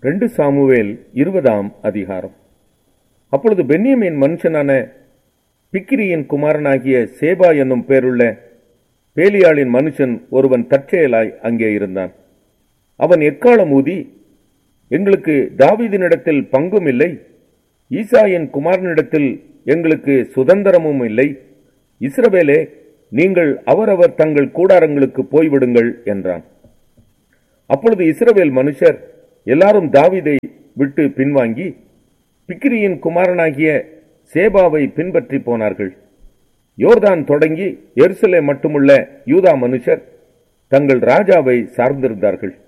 ரெண்டு சாமுவேல் இருபதாம் அதிகாரம் அப்பொழுது பென்யமின் மனுஷனான பிக்கிரியின் குமாரனாகிய சேபா என்னும் பேருள்ள பேலியாளின் மனுஷன் ஒருவன் தற்செயலாய் அங்கே இருந்தான் அவன் எக்காலம் ஊதி எங்களுக்கு தாவீதினிடத்தில் பங்கும் இல்லை ஈசாயின் குமாரனிடத்தில் எங்களுக்கு சுதந்திரமும் இல்லை இஸ்ரவேலே நீங்கள் அவரவர் தங்கள் கூடாரங்களுக்கு போய்விடுங்கள் என்றான் அப்பொழுது இஸ்ரவேல் மனுஷர் எல்லாரும் தாவீதை விட்டு பின்வாங்கி பிக்கிரியின் குமாரனாகிய சேபாவை பின்பற்றி போனார்கள் யோர்தான் தொடங்கி எருசலே மட்டுமுள்ள யூதா மனுஷர் தங்கள் ராஜாவை சார்ந்திருந்தார்கள்